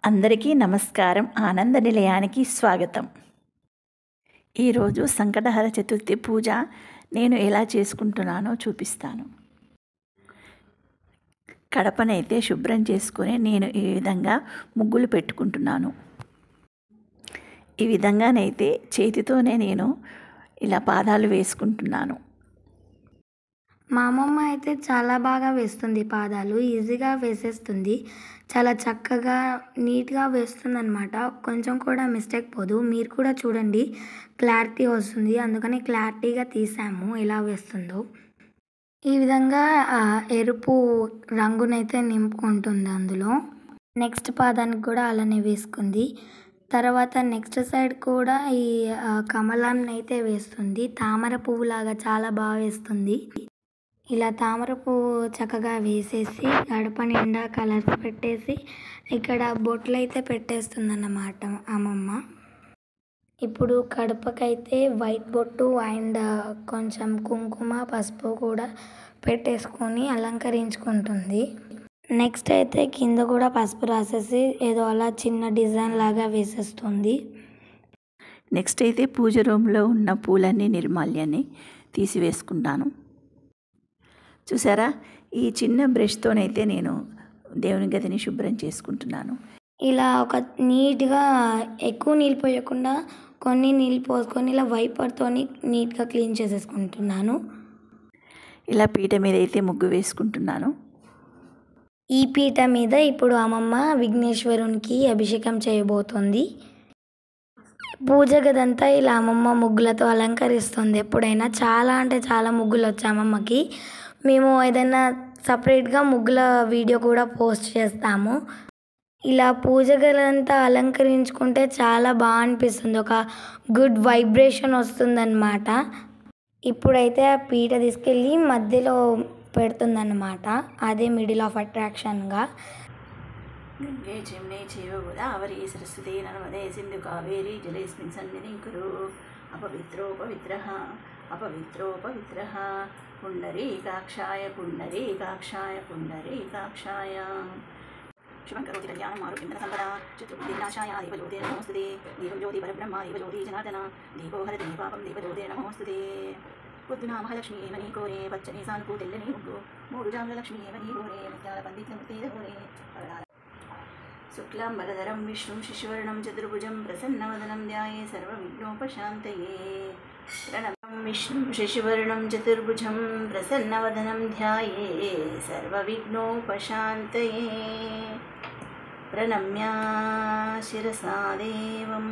అందరికీ నమస్కారం ఆనంద నిలయానికి స్వాగతం ఈరోజు సంకటహర చతుర్థి పూజ నేను ఎలా చేసుకుంటున్నానో చూపిస్తాను కడపనైతే శుభ్రం చేసుకొని నేను ఈ విధంగా ముగ్గులు పెట్టుకుంటున్నాను ఈ విధంగానైతే చేతితోనే నేను ఇలా పాదాలు వేసుకుంటున్నాను మా అమ్మమ్మ అయితే చాలా బాగా వేస్తుంది పాదాలు ఈజీగా వేసేస్తుంది చాలా చక్కగా నీట్గా వేస్తుంది అనమాట కొంచెం కూడా మిస్టేక్ పోదు మీరు కూడా చూడండి క్లారిటీ వస్తుంది అందుకని క్లారిటీగా తీసాము ఎలా వేస్తుందో ఈ విధంగా ఆ, ఎరుపు రంగునైతే నింపుకుంటుంది అందులో నెక్స్ట్ పాదానికి కూడా అలానే వేసుకుంది తర్వాత నెక్స్ట్ సైడ్ కూడా ఈ ఆ, కమలాన్ని అయితే వేస్తుంది తామర పువ్వులాగా చాలా బాగా వేస్తుంది ఇలా తామర పువ్వు చక్కగా వేసేసి గడప నిండా కలర్స్ పెట్టేసి ఇక్కడ బొట్లు అయితే పెట్టేస్తుందన్నమాట అమ్మమ్మ ఇప్పుడు కడపకైతే వైట్ బొట్టు అండ్ కొంచెం కుంకుమ పసుపు కూడా పెట్టేసుకొని అలంకరించుకుంటుంది నెక్స్ట్ అయితే కింద కూడా పసుపు రాసేసి ఏదో అలా చిన్న డిజైన్ లాగా వేసేస్తుంది నెక్స్ట్ అయితే పూజ రూమ్లో ఉన్న పూలన్నీ నిర్మాల్యాన్ని తీసివేసుకుంటాను చూసారా ఈ చిన్న బ్రష్తోనైతే నేను దేవుని గదిని శుభ్రం చేసుకుంటున్నాను ఇలా ఒక నీట్గా ఎక్కువ నీళ్ళు పోయకుండా కొన్ని నీళ్ళు పోసుకొని ఇలా వైపర్తో నీట్గా క్లీన్ చేసేసుకుంటున్నాను ఇలా పీట మీద అయితే ముగ్గు వేసుకుంటున్నాను ఈ పీట మీద ఇప్పుడు అమ్మమ్మ విఘ్నేశ్వరునికి అభిషేకం చేయబోతుంది పూజ గదంతా ఇలా అమ్మమ్మ ముగ్గులతో అలంకరిస్తుంది ఎప్పుడైనా చాలా అంటే చాలా ముగ్గులు వచ్చాయి అమ్మమ్మకి మేము ఏదైనా సపరేట్గా ముగ్గుల వీడియో కూడా పోస్ట్ చేస్తాము ఇలా పూజ గదంతా అలంకరించుకుంటే చాలా బాగా అనిపిస్తుంది ఒక గుడ్ వైబ్రేషన్ వస్తుందన్నమాట ఇప్పుడైతే ఆ పీట తీసుకెళ్ళి మధ్యలో పెడుతుందన్నమాట అదే మిడిల్ ఆఫ్ అట్రాక్షన్గా గంగే జమునే చైవ గోదావరి సరస్వతి నర్మదే సింధు కావేరి జలేస్మిన్ సన్నిధిం కురు అపవిత్రో పవిత్ర అపవిత్రో పవిత్ర పుండరీకాక్షాయ పుండరీకాక్షాయ పుండరీకాక్షాయ శుభం కరోతి కళ్యాణం ఆరోగ్యం సంపద చతుర్బుద్ధినాశాయ దీపజ్యోతి నమోస్తుతే దీపం జ్యోతి పరబ్రహ్మ దీపజ్యోతి జనార్దన దీపో హరతి దీపాపం దీపజ్యోతి నమోస్తుతే పొద్దున మహాలక్ష్మి ఏమని కోరే పచ్చని సానుకు తెల్లని ముగ్గు మూడు జాముల లక్ష్మి ఏమని కోరే ముత్యాల పందిట్ల ముత్తేద కోరే శుక్లాం వరదరం విష్ణుం శిశువర్ణం చతుర్భుజం ప్రసన్నవదనం ధ్యాయే సర్వవిఘ్నోపశాంతయే ప్రణవం విష్ణుం శశివర్ణం చతుర్భుజం ప్రసన్నవదనం ధ్యాయే సర్వవిఘ్నోపశాంతయే ప్రణమ్య శిరసా దేవం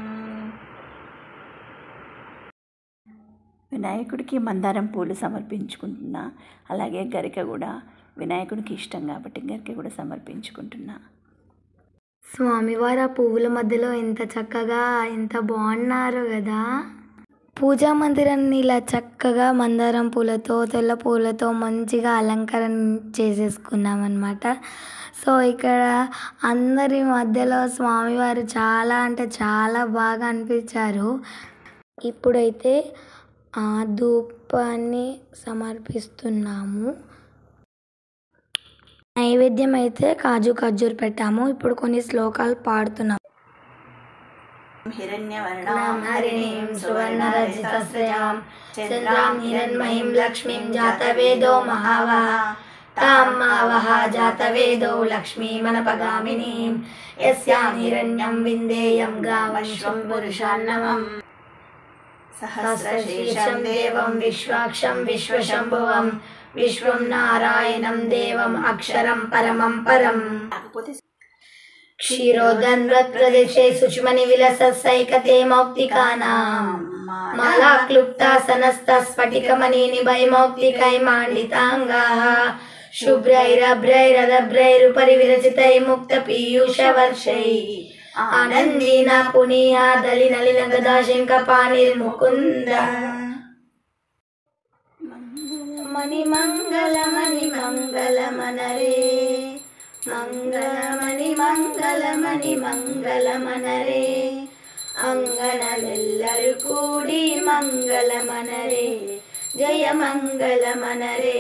వినాయకుడికి మందారం పూలు సమర్పించుకుంటున్నా అలాగే గరిక కూడా వినాయకుడికి ఇష్టం కాబట్టి గరిక కూడా సమర్పించుకుంటున్నా స్వామివారు ఆ పువ్వుల మధ్యలో ఎంత చక్కగా ఎంత బాగున్నారు కదా పూజా మందిరాన్ని ఇలా చక్కగా మందారం పూలతో తెల్ల పూలతో మంచిగా అలంకరణ చేసేసుకున్నాం అనమాట సో ఇక్కడ అందరి మధ్యలో స్వామివారు చాలా అంటే చాలా బాగా అనిపించారు ఇప్పుడైతే ఆ ధూపాన్ని సమర్పిస్తున్నాము నైవేద్యం అయితే కాజు ఖర్జూర్ పెట్టాము ఇప్పుడు కొన్ని శ్లోకాలు పాడుతున్నాం హిరణ్యవర్ణాం హరిణీం సువర్ణరజితశ్రయాం చంద్రాం హిరణ్మయీం లక్ష్మీం జాతవేదో మహావహ తాం మావహ జాతవేదో లక్ష్మీమనపగామినీం యస్యాం హిరణ్యం విందేయం గావశ్వం పురుషాన్నమం సహస్రశీర్షం దేవం విశ్వాక్షం విశ్వశంభువం విశ్వం నారాయణం దేవం అక్షరం పరమం పరం కాకపోతే క్షీరోదన్వత్ప్రదేశే శుచిమని విలసైకతే మౌక్తికానాం మాలా క్లుప్తాసనస్తస్ఫటికమణి నిభైమౌక్తికైమాండితాంగాः శుభ్రైరభ్రైరదభ్రైరుపరి విరచితై ముక్త పీయూషవర్షై ఆనందీన పునీయా దలి నలిన గదా శంఖపాణిర్ముకుంద మణి మంగళ మణి మంగళ మనరే మంగళమణి మంగళమణి మంగళమనరే అంగనలెల్లరు కూడి మంగళమనరే జయ మంగళమనరే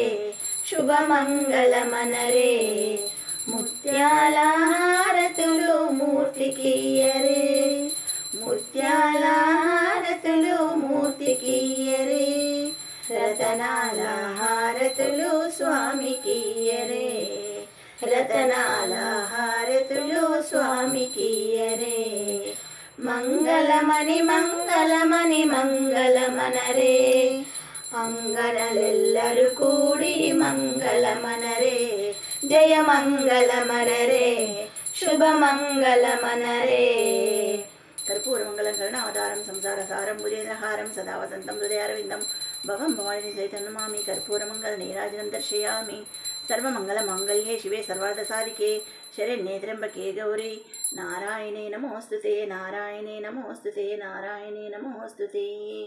శుభమంగళమనరే ముత్యాల హారతులు మూర్తి మూర్తికియ్యరే ముత్యాల హారతులు మూర్తికియ్యరే రతనాల హారతులు స్వామికియ్యరే రతనాల హారతులు స్వామికియ్యరే మంగళమణి మంగళమణి మంగళమనరే అంగనలెల్లరు కూడి మంగళమనరే జయ మంగళమనరే శుభమంగళమనరే కర్పూరమంగళం కరుణావతారం సంసారసారం భుజేంద్రహారం సదా వసంతం హృదయారవిందం భవం భవాని చైతన్యమామి కర్పూరమంగళ నీరాజనం దర్శయామి సర్వమంగళమాంగళ్యే శివే సర్వార్థసాధికే శరణ్యే త్ర్యంబకే గౌరీ నారాయణే నమోస్తుతే నారాయణే నమోస్తుతే నారాయణే నమోస్తుతే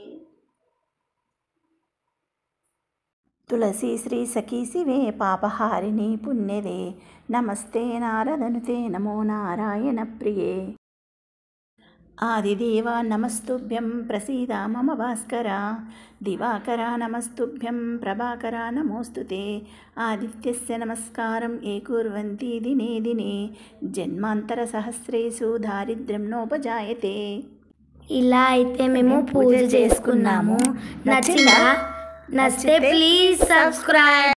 తులసి శ్రీ సఖీ శివే పాపహారిణి పుణ్యదే నమస్తే నారదనుతే నమో నారాయణ ప్రియే ఆదిదేవ నమస్తుభ్యం ప్రసీద మమ భాస్కర దివాకర నమస్తుభ్యం ప్రభాకర నమోస్తుతే ఆదిత్యస్య నమస్కారం ఏ కుర్వంతి దినే దినే జన్మాంతర సహస్రేషు దారిద్ర్యం నోపజాయతే ఇలా అయితే మేము పూజ చేసుకున్నాము నచ్చిందా నచ్చితే ప్లీజ్ సబ్స్క్రైబ్